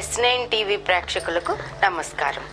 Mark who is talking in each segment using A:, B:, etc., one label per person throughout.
A: yes nine TV ప్రేక్షకులకు నమస్కారం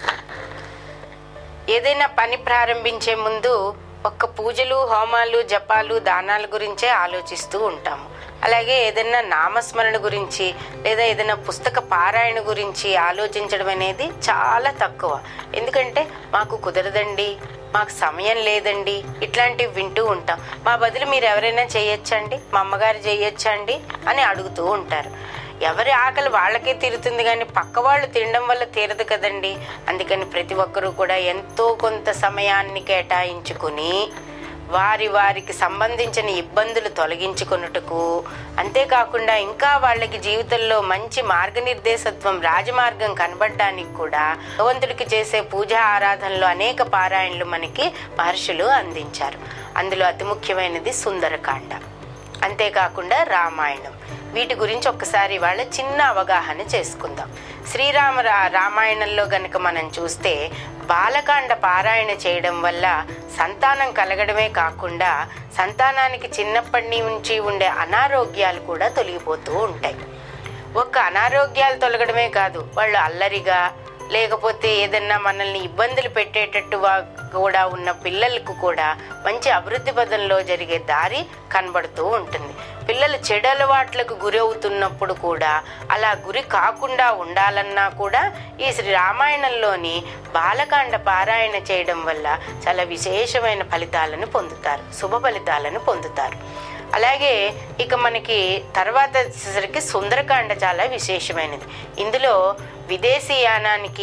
A: ఏదైనా పని ప్రారంభించే ముందు ఒక్క పూజలు హోమాలు జపాలు దానాల గురించే ఆలోచిస్తూ ఉంటాము అలాగే ఏదైనా నామస్మరణ గురించి లేదా ఏదైనా పుస్తక పారాయణ గురించి ఆలోచించడం అనేది చాలా తక్కువ ఎందుకంటే మాకు కుదరదండి మాకు సమయం లేదండి ఇట్లాంటివి వింటూ ఉంటాం మా బదులు మీరు ఎవరైనా చేయొచ్చండి మా అమ్మగారు చేయొచ్చండి అని అడుగుతూ ఉంటారు ఎవరి ఆకలి వాళ్ళకే తీరుతుంది కానీ పక్క వాళ్ళు తినడం వల్ల తీరదు కదండి అందుకని ప్రతి ఒక్కరూ కూడా ఎంతో కొంత సమయాన్ని కేటాయించుకుని వారి వారికి సంబంధించిన ఇబ్బందులు తొలగించుకొనుటకు అంతేకాకుండా ఇంకా వాళ్ళకి జీవితంలో మంచి మార్గనిర్దేశత్వం రాజమార్గం కనబడడానికి కూడా భగవంతుడికి చేసే పూజా ఆరాధనలో అనేక పారాయణలు మనకి మహర్షులు అందించారు అందులో అతి ముఖ్యమైనది సుందరకాండ అంతేకాకుండా రామాయణం వీటి గురించి ఒక్కసారి వాళ్ళ చిన్న అవగాహన చేసుకుందాం శ్రీరామ రా- రామాయణంలో గనక మనం చూస్తే బాలకాండ పారాయణ చేయడం వల్ల సంతానం కలగడమే కాకుండా సంతానానికి చిన్నప్పటి నుంచి ఉండే అనారోగ్యాలు కూడా తొలగిపోతూ ఉంటాయి ఒక్క అనారోగ్యాలు తొలగడమే కాదు వాళ్ళు అల్లరిగా లేకపోతే ఏదన్నా మనల్ని ఇబ్బందులు పెట్టేటట్టు వా- కూడా ఉన్న పిల్లలకు కూడా మంచి అభివృద్ధి పదంలో జరిగే దారి కనబడుతూ ఉంటుంది పిల్లలు చెడు అలవాట్లకు గురి అవుతున్నప్పుడు కూడా అలా గురి కాకుండా ఉండాలన్నా కూడా ఈ శ్రీ రామాయణంలోని బాలకాండ పారాయణ చేయడం వల్ల చాలా విశేషమైన ఫలితాలను పొందుతారు శుభ ఫలితాలను పొందుతారు అలాగే ఇక మనకి తర్వాత వచ్చేసరికి సుందరకాండ చాలా విశేషమైనది ఇందులో విదేశీయానానికి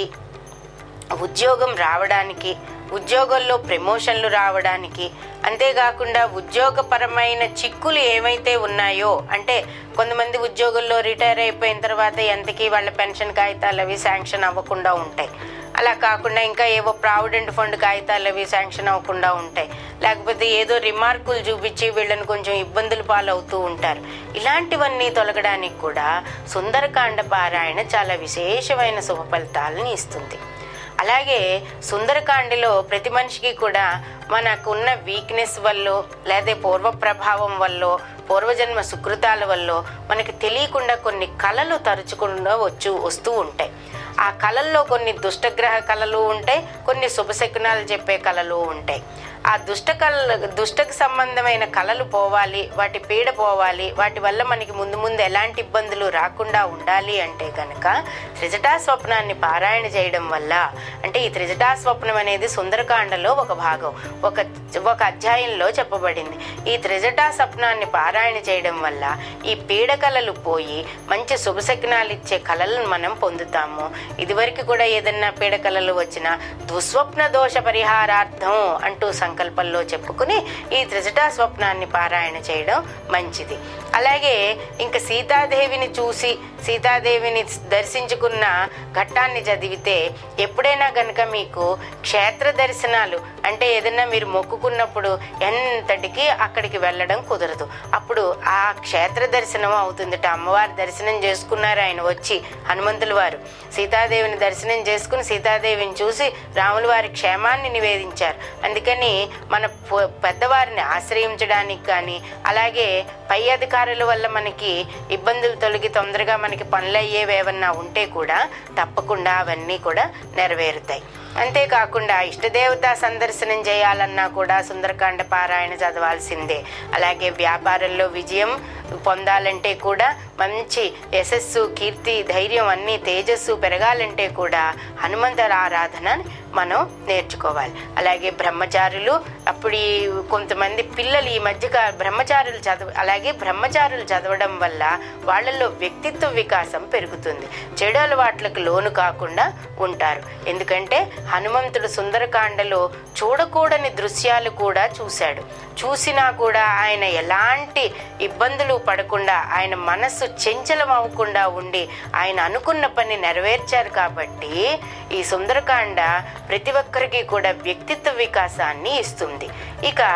A: ఉద్యోగం రావడానికి ఉద్యోగంలో ప్రమోషన్లు రావడానికి అంతేకాకుండా ఉద్యోగపరమైన చిక్కులు ఏవైతే ఉన్నాయో అంటే కొంతమంది ఉద్యోగంలో రిటైర్ అయిపోయిన తర్వాత ఎంతకీ వాళ్ళ పెన్షన్ కాగితాలు అవి శాంక్షన్ అవ్వకుండా ఉంటాయి అలా కాకుండా ఇంకా ఏవో ప్రావిడెంట్ ఫండ్ కాగితాలు అవి శాంక్షన్ అవ్వకుండా ఉంటాయి లేకపోతే ఏదో రిమార్కులు చూపించి వీళ్ళని కొంచెం ఇబ్బందులు పాలవుతూ ఉంటారు ఇలాంటివన్నీ తొలగడానికి కూడా సుందరకాండ పారాయణ చాలా విశేషమైన శుభ ఫలితాలని ఇస్తుంది అలాగే సుందరకాండలో ప్రతి మనిషికి కూడా మనకున్న వీక్నెస్ వల్ల లేదా పూర్వ ప్రభావం వల్ల పూర్వజన్మ సుకృతాల వల్ల మనకి తెలియకుండా కొన్ని కళలు తరుచుకుండా వచ్చు వస్తూ ఉంటాయి ఆ కళల్లో కొన్ని దుష్టగ్రహ కళలు ఉంటాయి కొన్ని శుభశకునాలు చెప్పే కళలు ఉంటాయి ఆ దుష్ట కళ దుష్టకు సంబంధమైన కళలు పోవాలి వాటి పీడ పోవాలి వాటి వల్ల మనకి ముందు ముందు ఎలాంటి ఇబ్బందులు రాకుండా ఉండాలి అంటే కనుక త్రిజటా స్వప్నాన్ని పారాయణ చేయడం వల్ల అంటే ఈ త్రిజటా స్వప్నం అనేది సుందరకాండలో ఒక భాగం ఒక ఒక అధ్యాయంలో చెప్పబడింది ఈ త్రిజటా స్వప్నాన్ని పారాయణ చేయడం వల్ల ఈ పీడ కళలు పోయి మంచి శుభశకునాలు ఇచ్చే కళలను మనం పొందుతాము ఇదివరకు కూడా ఏదన్నా పీడ కళలు వచ్చినా దుస్వప్న దోష పరిహారార్థం అంటూ సంకల్పంలో చెప్పుకుని ఈ త్రిజటా స్వప్నాన్ని పారాయణ చేయడం మంచిది అలాగే ఇంకా సీతాదేవిని చూసి సీతాదేవిని దర్శించుకున్న ఘట్టాన్ని చదివితే ఎప్పుడైనా గనుక మీకు క్షేత్ర దర్శనాలు అంటే ఏదైనా మీరు మొక్కుకున్నప్పుడు ఎంతటికి అక్కడికి వెళ్ళడం కుదరదు అప్పుడు ఆ క్షేత్ర దర్శనం అవుతుందిట అమ్మవారి దర్శనం చేసుకున్నారు ఆయన వచ్చి హనుమంతుల వారు సీతాదేవిని దర్శనం చేసుకుని సీతాదేవిని చూసి రాముల వారి క్షేమాన్ని నివేదించారు అందుకని మన పొ- పెద్దవారిని ఆశ్రయించడానికి కానీ అలాగే పై అధికారుల వల్ల మనకి ఇబ్బందులు తొలగి తొందరగా మనకి పనులు అయ్యేవి ఏమన్నా ఉంటే కూడా తప్పకుండా అవన్నీ కూడా నెరవేరుతాయి అంతేకాకుండా ఇష్టదేవత సందర్శనం చేయాలన్నా కూడా సుందరకాండ పారాయణ చదవాల్సిందే అలాగే వ్యాపారంలో విజయం పొందాలంటే కూడా మంచి యశస్సు కీర్తి ధైర్యం అన్నీ తేజస్సు పెరగాలంటే కూడా హనుమంతర ఆరాధన మనం నేర్చుకోవాలి అలాగే బ్రహ్మచారులు అప్పుడు ఈ కొంతమంది పిల్లలు ఈ మధ్య బ్రహ్మచారులు చదవ అలాగే బ్రహ్మచారులు చదవడం వల్ల వాళ్ళల్లో వ్యక్తిత్వ వికాసం పెరుగుతుంది చెడు అలవాట్లకు లోను కాకుండా ఉంటారు ఎందుకంటే హనుమంతుడు సుందరకాండలో చూడకూడని దృశ్యాలు కూడా చూశాడు చూసినా కూడా ఆయన ఎలాంటి ఇబ్బందులు పడకుండా ఆయన మనస్సు చంచలం అవ్వకుండా ఉండి ఆయన అనుకున్న పని నెరవేర్చారు కాబట్టి ఈ సుందరకాండ ప్రతి ఒక్కరికి కూడా వ్యక్తిత్వ వికాసాన్ని ఇస్తుంది ఇక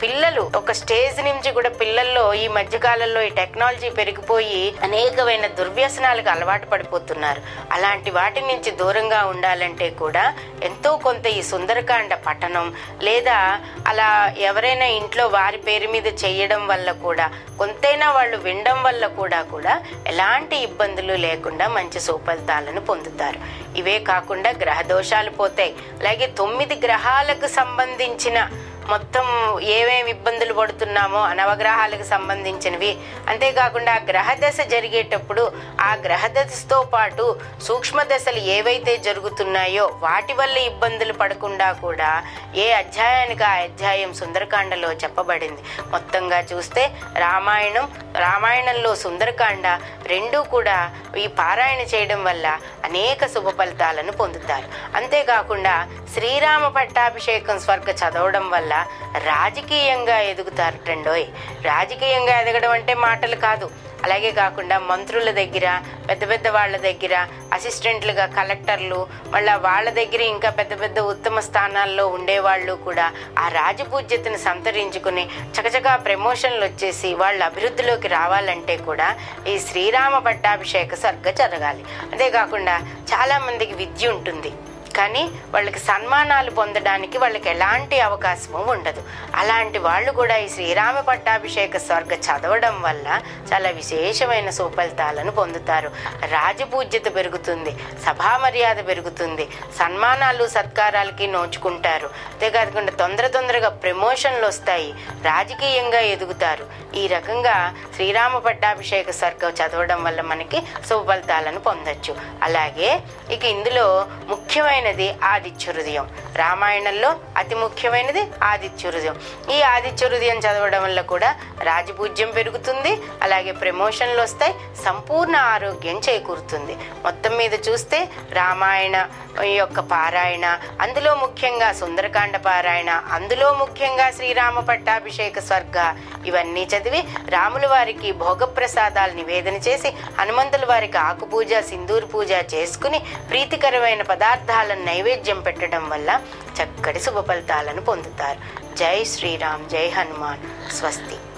A: పిల్లలు ఒక స్టేజ్ నుంచి కూడా పిల్లల్లో ఈ మధ్యకాలంలో ఈ టెక్నాలజీ పెరిగిపోయి అనేకమైన దుర్వ్యసనాలకు అలవాటు పడిపోతున్నారు అలాంటి వాటి నుంచి దూరంగా ఉండాలంటే కూడా ఎంతో కొంత ఈ సుందరకాండ పఠనం లేదా అలా ఎవరైనా ఇంట్లో వారి పేరు మీద చేయడం వల్ల కూడా కొంతైనా వాళ్ళు వినడం వల్ల కూడా కూడా ఎలాంటి ఇబ్బందులు లేకుండా మంచి సుఫలితాలను పొందుతారు ఇవే కాకుండా గ్రహ దోషాలు పోతాయి అలాగే తొమ్మిది గ్రహాలకు సంబంధించిన మొత్తం ఏమేమి ఇబ్బందులు పడుతున్నామో నవగ్రహాలకు సంబంధించినవి అంతేకాకుండా గ్రహ దశ జరిగేటప్పుడు ఆ గ్రహ దశతో పాటు సూక్ష్మ దశలు ఏవైతే జరుగుతున్నాయో వాటి వల్ల ఇబ్బందులు పడకుండా కూడా ఏ అధ్యాయానికి ఆ అధ్యాయం సుందరకాండలో చెప్పబడింది మొత్తంగా చూస్తే రామాయణం రామాయణంలో సుందరకాండ రెండూ కూడా ఈ పారాయణ చేయడం వల్ల అనేక శుభ ఫలితాలను పొందుతారు అంతేకాకుండా శ్రీరామ పట్టాభిషేకం స్వర్గ చదవడం వల్ల రాజకీయంగా ఎదుగుతారు రెండోయ్ రాజకీయంగా ఎదగడం అంటే మాటలు కాదు అలాగే కాకుండా మంత్రుల దగ్గర పెద్ద పెద్ద వాళ్ళ దగ్గర అసిస్టెంట్లుగా కలెక్టర్లు మళ్ళీ వాళ్ళ దగ్గర ఇంకా పెద్ద పెద్ద ఉత్తమ స్థానాల్లో ఉండేవాళ్ళు కూడా ఆ రాజపూజ్యతను సంతరించుకుని చకచకా ప్రమోషన్లు వచ్చేసి వాళ్ళు అభివృద్ధిలోకి రావాలంటే కూడా ఈ శ్రీరామ పట్టాభిషేక సర్గ జరగాలి అంతేకాకుండా చాలామందికి విద్య ఉంటుంది కానీ వాళ్ళకి సన్మానాలు పొందడానికి వాళ్ళకి ఎలాంటి అవకాశము ఉండదు అలాంటి వాళ్ళు కూడా ఈ శ్రీరామ పట్టాభిషేక స్వర్గ చదవడం వల్ల చాలా విశేషమైన సుఫలితాలను పొందుతారు రాజపూజ్యత పెరుగుతుంది సభా మర్యాద పెరుగుతుంది సన్మానాలు సత్కారాలకి నోచుకుంటారు అంతేకాకుండా తొందర తొందరగా ప్రమోషన్లు వస్తాయి రాజకీయంగా ఎదుగుతారు ఈ రకంగా శ్రీరామ పట్టాభిషేక స్వర్గం చదవడం వల్ల మనకి సుఫలితాలను పొందొచ్చు అలాగే ఇక ఇందులో ముఖ్యమైనది ఆదిత్య హృదయం రామాయణంలో అతి ముఖ్యమైనది ఆదిత్య హృదయం ఈ ఆదిత్య హృదయం చదవడం వల్ల కూడా రాజపూజ్యం పెరుగుతుంది అలాగే ప్రమోషన్లు వస్తాయి సంపూర్ణ ఆరోగ్యం చేకూరుతుంది మొత్తం మీద చూస్తే రామాయణ యొక్క పారాయణ అందులో ముఖ్యంగా సుందరకాండ పారాయణ అందులో ముఖ్యంగా శ్రీరామ పట్టాభిషేక స్వర్గ ఇవన్నీ చదివి రాముల వారికి భోగప్రసాదాలు నివేదన చేసి హనుమంతుల వారికి ఆకు పూజ సింధూరు పూజ చేసుకుని ప్రీతికరమైన పదార్థాలను నైవేద్యం పెట్టడం వల్ల చక్కటి శుభ ఫలితాలను పొందుతారు జై శ్రీరామ్ జై హనుమాన్ స్వస్తి